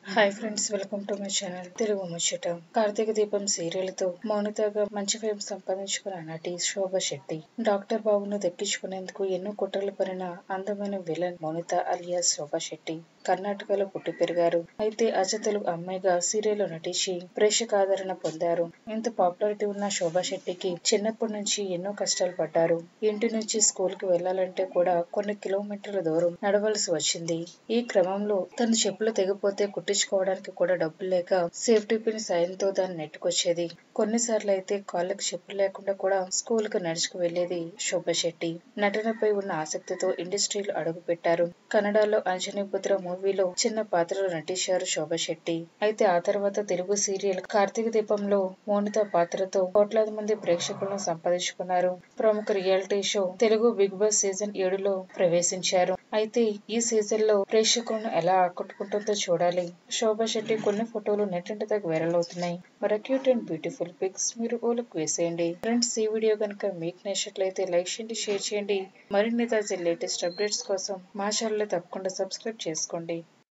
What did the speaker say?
hi friends welcome to my channel Telugu Muchata Karthika దీపం serial తో మౌనితగా మంచి ఫేమ్ సంపాదించుకున్న నటి శోభ శెట్టి డాక్టర్ బాబును దక్కించుకునేందుకు ఎన్నో కుట్రలు పడిన అందమైన విలన్ మౌనిత అలియాస్ శోభ శెట్టి కర్ణాటకలో పుట్టి పెరిగారు అయితే అజ తెలుగు అమ్మాయిగా సీరియల్లో నటించి ప్రేక్షక ఆదరణ పొందారు ఇంత పాపులారిటీ ఉన్న శోభా శెట్టికి చిన్నప్పటి నుంచి ఎన్నో కష్టాలు పడ్డారు ఇంటి నుంచి స్కూల్ కి వెళ్లాలంటే కూడా కొన్ని కిలోమీటర్ల దూరం నడవలసి వచ్చింది ఈ క్రమంలో తన చెప్పులు తెగిపోతే కుట్టించుకోవడానికి కూడా డబ్బులు లేక సేఫ్టీ పిన్ సాయంతో దాన్ని నెట్టుకొచ్చేది కొన్నిసార్లు అయితే కాళ్ళకి చెప్పులు లేకుండా కూడా స్కూల్ కు నడుచుకు వెళ్లేది శోభా శెట్టి నటనపై ఉన్న ఆసక్తితో ఇండస్ట్రీలో అడుగు పెట్టారు కన్నడలో అంజనీ పుత్ర మూవీలో చిన్న పాత్రలో నటించారు శోభా శెట్టి అయితే ఆ తర్వాత తెలుగు సీరియల్ కార్తీక దీపంలో మౌనిత పాత్రతో కోట్లాది మంది ప్రేక్షకులను సంపాదించుకున్నారు ప్రముఖ reality show Telugu Bigg Boss season ఏడులో ప్రవేశించారు అయితే ఈ సీజన్ లో ప్రేక్షకులను ఎలా ఆకట్టుకుంటుందో చూడాలి శోభా శెట్టి కొన్ని ఫోటోలు నెట్టింటి దగ్గర వైరల్ అవుతున్నాయి మరి క్యూట్ అండ్ బ్యూటిఫుల్ పిక్స్ మీరు ఓలకు వేసేయండి ఫ్రెండ్స్ ఈ వీడియో కనుక మీకు నచ్చినట్లయితే లైక్ చేయండి షేర్ చేయండి మరిన్ని తాజా లేటెస్ట్ అప్డేట్స్ కోసం మా ఛానల్ తప్పకుండా సబ్స్క్రైబ్ చేసుకోండి